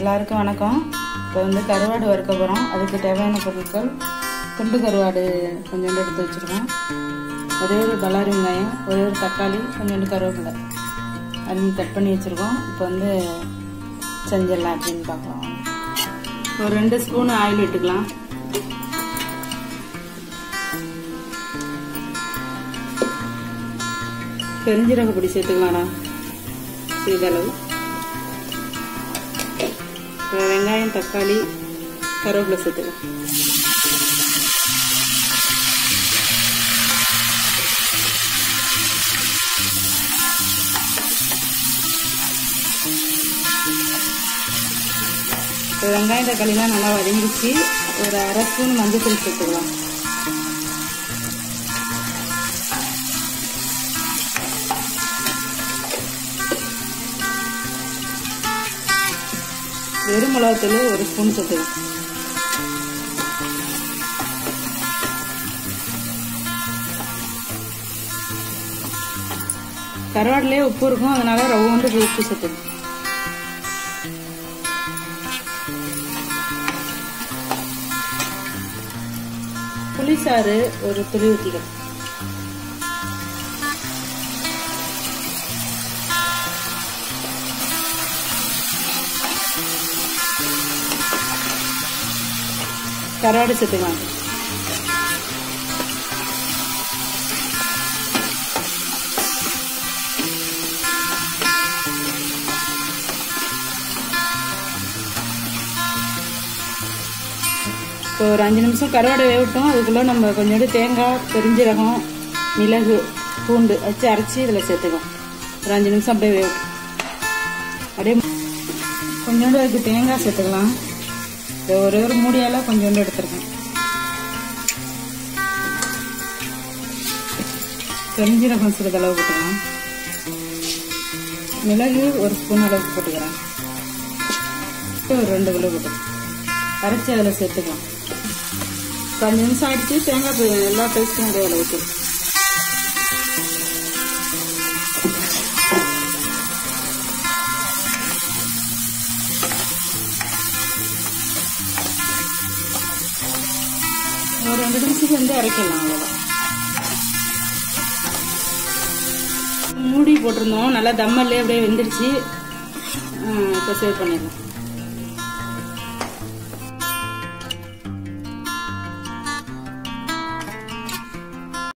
எல்லாருக்கும் வணக்கம் இப்போ வந்து கருவாடு வறுக்க போகிறோம் அதுக்கு தேவையான பொருட்கள் துண்டு கருவாடு கொஞ்சோண்டு எடுத்து வச்சுருக்கோம் ஒரே ஒரு பல்லாரி வெங்காயம் ஒரே ஒரு தக்காளி கொஞ்சோண்டு கருவேப்பிலை அதையும் கட் பண்ணி வச்சுருக்கோம் இப்போ வந்து செஞ்சிடலாம் அப்படின்னு பார்க்கலாம் ஒரு ரெண்டு ஸ்பூன் ஆயில் விட்டுக்கலாம் பெருஞ்சீரக பொடி சேர்த்துக்கலாம்டா சிறிதளவு இப்போ வெங்காயம் தக்காளி கருவேப்பிலை சேர்த்துக்கலாம் இப்போ வெங்காயம் தக்காளிலாம் நல்லா வதங்கிச்சு ஒரு அரை ஸ்பூன் மஞ்சள் தூள் சேர்த்துக்கலாம் வெறும் மிளகாத்தூள் ஒரு ஸ்பூன் சேர்த்துக்கலாம் கருவாட்டிலே உப்பு இருக்கும் அதனால ரவுண்டு உப்பு சேர்த்துக்கணும் புளிசாறு ஒரு துளி ஊற்றிக்கணும் கருவாடு சேர்த்துக்கலாம் இப்போ ஒரு அஞ்சு நிமிஷம் கருவாடை வேகட்டும் அதுக்குள்ளே நம்ம கொஞ்சோண்டு தேங்காய் பெருஞ்சீரகம் மிளகு பூண்டு வச்சு அரைச்சி இதில் சேர்த்துக்கலாம் ஒரு அஞ்சு நிமிஷம் அப்படியே வேகட்டும் அப்படியே கொஞ்சோண்டு அதுக்கு தேங்காய் சேர்த்துக்கலாம் இது ஒரே ஒரு மூடியால் கொஞ்சோண்டு எடுத்துருக்கேன் பெருஞ்சீரகம் சிறிதளவு போட்டுக்கலாம் மிளகு ஒரு ஸ்பூன் அளவுக்கு போட்டுக்கிறேன் ஒரு ரெண்டு கிலோ போட்டுக்கலாம் அரைச்சி அதில் சேர்த்துக்கலாம் இப்போ அஞ்சு நிமிஷம் ஆயிடுச்சு தேங்காய் பே- எல்லா பேஸ்ட்டும் அதே அளவுக்கு ஒரு ரெண்டு நிமிஷத்துக்கு வந்து அரைக்கலாம் அவ்வளோதான் மூடி போட்டிருந்தோம் நல்லா தம்மல்லே அப்படியே வெந்துருச்சு இப்போ சேவ் பண்ணிடலாம்